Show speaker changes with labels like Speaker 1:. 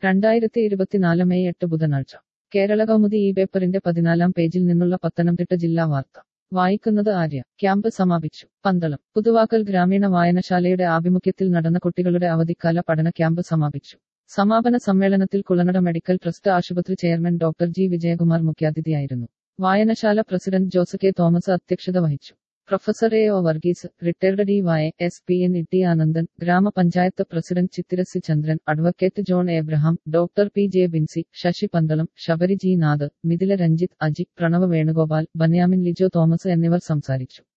Speaker 1: രണ്ടായിരത്തി ഇരുപത്തിനാല് മെയ് എട്ട് ബുധനാഴ്ച കേരള കൗമുദി ഈ പേപ്പറിന്റെ പതിനാലാം പേജിൽ നിന്നുള്ള പത്തനംതിട്ട ജില്ലാ വാർത്ത വായിക്കുന്നത് ആര്യ ക്യാമ്പ് സമാപിച്ചു പന്തളം പുതുവാക്കൽ ഗ്രാമീണ വായനശാലയുടെ ആഭിമുഖ്യത്തിൽ നടന്ന കുട്ടികളുടെ അവധിക്കാല പഠന ക്യാമ്പ് സമാപിച്ചു സമാപന സമ്മേളനത്തിൽ കുളനട മെഡിക്കൽ ട്രസ്റ്റ് ആശുപത്രി ചെയർമാൻ ഡോക്ടർ ജി വിജയകുമാർ മുഖ്യാതിഥിയായിരുന്നു വായനശാല പ്രസിഡന്റ് ജോസ് കെ തോമസ് അധ്യക്ഷത വഹിച്ചു professor A O Varghese retired D Y S P N Itty Anandan ഗ്രാമപഞ്ചായത്ത് പ്രസിഡന്റ് ചിത്തിരസി Chandran advocate John Abraham doctor P J Binsy Sasi Pandalam Sabari G Nath Mithila Ranjith Aji Pranav Venugopal Benyamin Lijo Thomas എന്നിവർ സംസാരിച്ചു